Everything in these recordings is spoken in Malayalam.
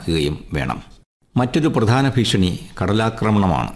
വ്യക്തമാക്കുകയും വേണം മറ്റൊരു പ്രധാന ഭീഷണി കടലാക്രമണമാണ്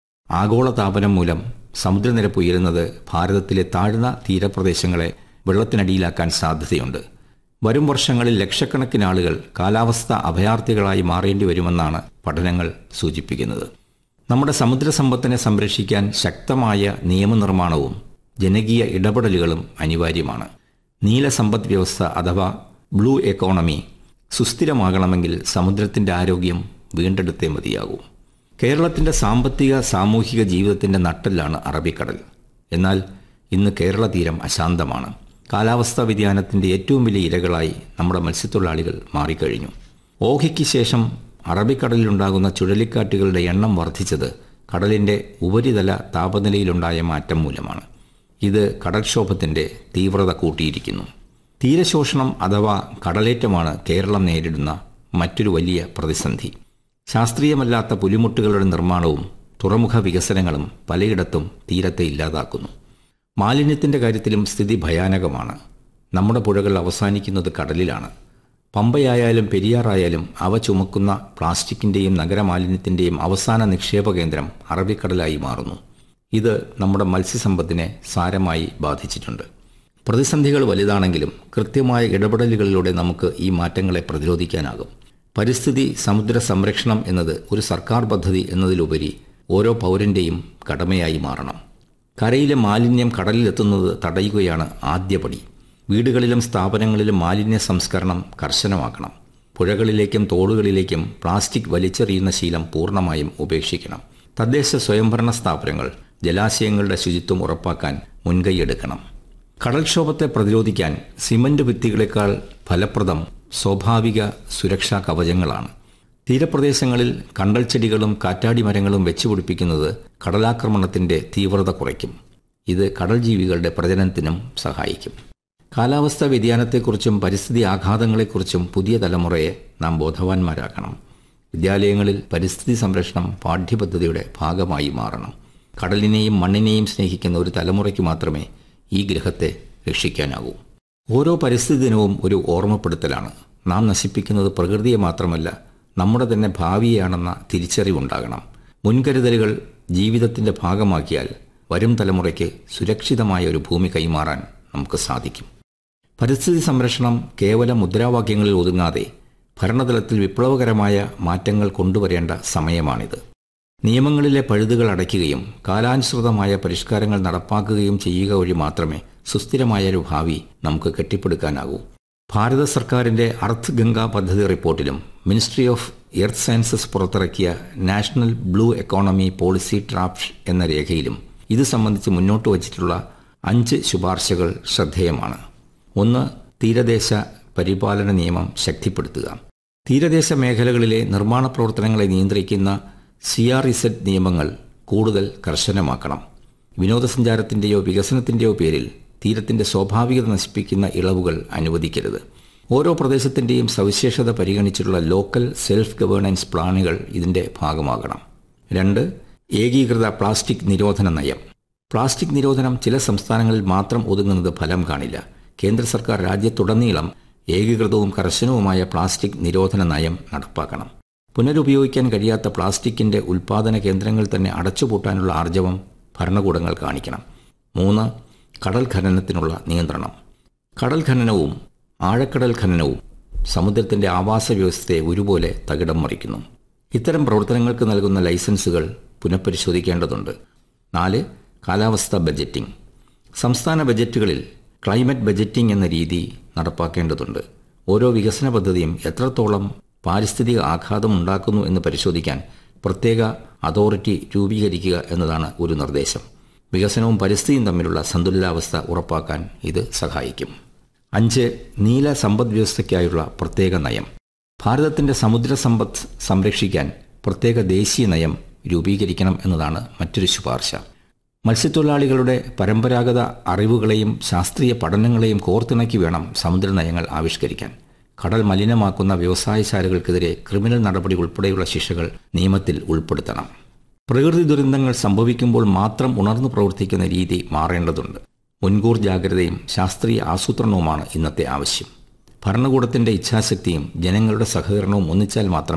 ആഗോളതാപനം മൂലം സമുദ്രനിരപ്പ് ഉയരുന്നത് ഭാരതത്തിലെ താഴ്ന്ന തീരപ്രദേശങ്ങളെ വെള്ളത്തിനടിയിലാക്കാൻ സാധ്യതയുണ്ട് വരും വർഷങ്ങളിൽ ലക്ഷക്കണക്കിന് ആളുകൾ കാലാവസ്ഥ അഭയാർത്ഥികളായി മാറേണ്ടി വരുമെന്നാണ് പഠനങ്ങൾ സൂചിപ്പിക്കുന്നത് നമ്മുടെ സമുദ്ര സമ്പത്തിനെ സംരക്ഷിക്കാൻ ശക്തമായ നിയമനിർമ്മാണവും ജനകീയ ഇടപെടലുകളും അനിവാര്യമാണ് നീല സമ്പദ് വ്യവസ്ഥ അഥവാ ബ്ലൂ എക്കോണമി സുസ്ഥിരമാകണമെങ്കിൽ സമുദ്രത്തിന്റെ ആരോഗ്യം വീണ്ടെടുത്തേ മതിയാകൂ കേരളത്തിന്റെ സാമ്പത്തിക സാമൂഹിക ജീവിതത്തിന്റെ നട്ടെല്ലാണ് അറബിക്കടൽ എന്നാൽ ഇന്ന് കേരള തീരം അശാന്തമാണ് കാലാവസ്ഥാ വ്യതിയാനത്തിന്റെ ഏറ്റവും വലിയ ഇരകളായി നമ്മുടെ മത്സ്യത്തൊഴിലാളികൾ മാറിക്കഴിഞ്ഞു ഓഹയ്ക്ക് ശേഷം അറബിക്കടലിലുണ്ടാകുന്ന ചുഴലിക്കാറ്റുകളുടെ എണ്ണം വർദ്ധിച്ചത് കടലിന്റെ ഉപരിതല താപനിലയിലുണ്ടായ മാറ്റം മൂലമാണ് ഇത് കടൽക്ഷോഭത്തിന്റെ തീവ്രത കൂട്ടിയിരിക്കുന്നു തീരശോഷണം അഥവാ കടലേറ്റമാണ് കേരളം നേരിടുന്ന മറ്റൊരു വലിയ പ്രതിസന്ധി ശാസ്ത്രീയമല്ലാത്ത പുലിമുട്ടുകളുടെ നിർമ്മാണവും തുറമുഖ വികസനങ്ങളും പലയിടത്തും തീരത്തെ ഇല്ലാതാക്കുന്നു മാലിന്യത്തിന്റെ കാര്യത്തിലും സ്ഥിതി ഭയാനകമാണ് നമ്മുടെ പുഴകൾ അവസാനിക്കുന്നത് കടലിലാണ് പമ്പയായാലും പെരിയാറായാലും അവ ചുമക്കുന്ന പ്ലാസ്റ്റിക്കിന്റെയും നഗരമാലിന്യത്തിന്റെയും അവസാന നിക്ഷേപ കേന്ദ്രം അറബിക്കടലായി മാറുന്നു ഇത് നമ്മുടെ മത്സ്യസമ്പത്തിനെ സാരമായി ബാധിച്ചിട്ടുണ്ട് പ്രതിസന്ധികൾ വലുതാണെങ്കിലും കൃത്യമായ ഇടപെടലുകളിലൂടെ നമുക്ക് ഈ മാറ്റങ്ങളെ പ്രതിരോധിക്കാനാകും പരിസ്ഥിതി സമുദ്ര സംരക്ഷണം എന്നത് ഒരു സർക്കാർ പദ്ധതി എന്നതിലുപരി ഓരോ പൗരന്റെയും കടമയായി മാറണം കരയിലെ മാലിന്യം കടലിലെത്തുന്നത് തടയുകയാണ് ആദ്യപടി വീടുകളിലും സ്ഥാപനങ്ങളിലും മാലിന്യ സംസ്കരണം കർശനമാക്കണം പുഴകളിലേക്കും തോടുകളിലേക്കും പ്ലാസ്റ്റിക് വലിച്ചെറിയുന്ന ശീലം പൂർണ്ണമായും ഉപേക്ഷിക്കണം തദ്ദേശ സ്വയംഭരണ സ്ഥാപനങ്ങൾ ജലാശയങ്ങളുടെ ശുചിത്വം ഉറപ്പാക്കാൻ മുൻകൈയെടുക്കണം കടൽക്ഷോഭത്തെ പ്രതിരോധിക്കാൻ സിമന്റ് ഭിത്തികളെക്കാൾ ഫലപ്രദം സ്വാഭാവിക സുരക്ഷാ കവചങ്ങളാണ് തീരപ്രദേശങ്ങളിൽ കണ്ടൽ ചെടികളും കാറ്റാടി മരങ്ങളും വെച്ചുപിടിപ്പിക്കുന്നത് കടലാക്രമണത്തിന്റെ തീവ്രത കുറയ്ക്കും ഇത് കടൽ ജീവികളുടെ പ്രജനനത്തിനും സഹായിക്കും കാലാവസ്ഥാ വ്യതിയാനത്തെക്കുറിച്ചും പരിസ്ഥിതി ആഘാതങ്ങളെക്കുറിച്ചും പുതിയ തലമുറയെ നാം ബോധവാന്മാരാക്കണം വിദ്യാലയങ്ങളിൽ പരിസ്ഥിതി സംരക്ഷണം പാഠ്യപദ്ധതിയുടെ ഭാഗമായി മാറണം കടലിനെയും മണ്ണിനെയും സ്നേഹിക്കുന്ന ഒരു തലമുറയ്ക്ക് മാത്രമേ ഈ ഗ്രഹത്തെ രക്ഷിക്കാനാകൂ ഓരോ പരിസ്ഥിതി ദിനവും ഒരു ഓർമ്മപ്പെടുത്തലാണ് നാം നശിപ്പിക്കുന്നത് പ്രകൃതിയെ മാത്രമല്ല നമ്മുടെ തന്നെ ഭാവിയാണെന്ന തിരിച്ചറിവുണ്ടാകണം മുൻകരുതലുകൾ ജീവിതത്തിന്റെ ഭാഗമാക്കിയാൽ വരും തലമുറയ്ക്ക് സുരക്ഷിതമായ ഒരു ഭൂമി കൈമാറാൻ നമുക്ക് സാധിക്കും പരിസ്ഥിതി സംരക്ഷണം കേവലം മുദ്രാവാക്യങ്ങളിൽ ഒതുങ്ങാതെ ഭരണതലത്തിൽ വിപ്ലവകരമായ മാറ്റങ്ങൾ കൊണ്ടുവരേണ്ട സമയമാണിത് നിയമങ്ങളിലെ പഴുതുകൾ അടയ്ക്കുകയും കാലാനുസൃതമായ പരിഷ്കാരങ്ങൾ നടപ്പാക്കുകയും ചെയ്യുക വഴി മാത്രമേ സുസ്ഥിരമായ ഒരു ഭാവി നമുക്ക് കെട്ടിപ്പടുക്കാനാകൂ ഭാരത സർക്കാരിന്റെ അർത്ത് ഗംഗ പദ്ധതി റിപ്പോർട്ടിലും മിനിസ്ട്രി ഓഫ് എർത്ത് സയൻസസ് പുറത്തിറക്കിയ national blue economy policy draft എന്ന രേഖയിലും ഇത് സംബന്ധിച്ച് മുന്നോട്ട് വച്ചിട്ടുള്ള അഞ്ച് ശുപാർശകൾ ശ്രദ്ധേയമാണ് ഒന്ന് തീരദേശ പരിപാലന നിയമം ശക്തിപ്പെടുത്തുക തീരദേശ മേഖലകളിലെ നിർമ്മാണ പ്രവർത്തനങ്ങളെ നിയന്ത്രിക്കുന്ന സി ആർ ഇസഡ് നിയമങ്ങൾ കൂടുതൽ കർശനമാക്കണം വിനോദസഞ്ചാരത്തിന്റെയോ വികസനത്തിന്റെയോ പേരിൽ തീരത്തിന്റെ സ്വാഭാവികത നശിപ്പിക്കുന്ന ഇളവുകൾ അനുവദിക്കരുത് ഓരോ പ്രദേശത്തിന്റെയും സവിശേഷത പരിഗണിച്ചിട്ടുള്ള ലോക്കൽ സെൽഫ് ഗവേണൻസ് പ്ലാനുകൾ ഇതിന്റെ ഭാഗമാകണം രണ്ട് ഏകീകൃത പ്ലാസ്റ്റിക് നിരോധന നയം പ്ലാസ്റ്റിക് നിരോധനം ചില സംസ്ഥാനങ്ങളിൽ മാത്രം ഒതുങ്ങുന്നത് ഫലം കാണില്ല കേന്ദ്ര സർക്കാർ രാജ്യത്തുടനീളം ഏകീകൃതവും കർശനവുമായ പ്ലാസ്റ്റിക് നിരോധന നയം നടപ്പാക്കണം പുനരുപയോഗിക്കാൻ കഴിയാത്ത പ്ലാസ്റ്റിക്കിന്റെ ഉൽപാദന കേന്ദ്രങ്ങൾ തന്നെ അടച്ചുപൂട്ടാനുള്ള ആർജവം ഭരണകൂടങ്ങൾ കാണിക്കണം മൂന്ന് കടൽ ഖനനത്തിനുള്ള നിയന്ത്രണം കടൽ ഖനനവും ആഴക്കടൽ ഖനനവും സമുദ്രത്തിന്റെ ആവാസ വ്യവസ്ഥയെ ഒരുപോലെ തകിടം മറിക്കുന്നു ഇത്തരം പ്രവർത്തനങ്ങൾക്ക് നൽകുന്ന ലൈസൻസുകൾ പുനഃപരിശോധിക്കേണ്ടതുണ്ട് നാല് കാലാവസ്ഥാ ബജറ്റിംഗ് സംസ്ഥാന ബജറ്റുകളിൽ ക്ലൈമറ്റ് ബജറ്റിംഗ് എന്ന രീതി നടപ്പാക്കേണ്ടതുണ്ട് ഓരോ വികസന പദ്ധതിയും എത്രത്തോളം പാരിസ്ഥിതിക ആഘാതം ഉണ്ടാക്കുന്നു എന്ന് പരിശോധിക്കാൻ പ്രത്യേക അതോറിറ്റി രൂപീകരിക്കുക എന്നതാണ് ഒരു നിർദ്ദേശം വികസനവും പരിസ്ഥിതിയും തമ്മിലുള്ള സന്തുലിതാവസ്ഥ ഉറപ്പാക്കാൻ ഇത് സഹായിക്കും അഞ്ച് നീല സമ്പദ് വ്യവസ്ഥയ്ക്കായുള്ള പ്രത്യേക നയം ഭാരതത്തിന്റെ സമുദ്ര സമ്പത്ത് സംരക്ഷിക്കാൻ പ്രത്യേക ദേശീയ നയം രൂപീകരിക്കണം എന്നതാണ് മറ്റൊരു ശുപാർശ മത്സ്യത്തൊഴിലാളികളുടെ പരമ്പരാഗത അറിവുകളെയും ശാസ്ത്രീയ പഠനങ്ങളെയും കോർത്തിണക്കി വേണം സമുദ്ര നയങ്ങൾ ആവിഷ്കരിക്കാൻ കടൽ മലിനമാക്കുന്ന വ്യവസായശാലകൾക്കെതിരെ ക്രിമിനൽ നടപടി ഉൾപ്പെടെയുള്ള ശിക്ഷകൾ നിയമത്തിൽ ഉൾപ്പെടുത്തണം പ്രകൃതി ദുരന്തങ്ങൾ സംഭവിക്കുമ്പോൾ മാത്രം ഉണർന്നു പ്രവർത്തിക്കുന്ന രീതി മാറേണ്ടതുണ്ട് മുൻകൂർ ജാഗ്രതയും ശാസ്ത്രീയ ആസൂത്രണവുമാണ് ഇന്നത്തെ ആവശ്യം ഭരണകൂടത്തിന്റെ ഇച്ഛാശക്തിയും ജനങ്ങളുടെ സഹകരണവും ഒന്നിച്ചാൽ മാത്രം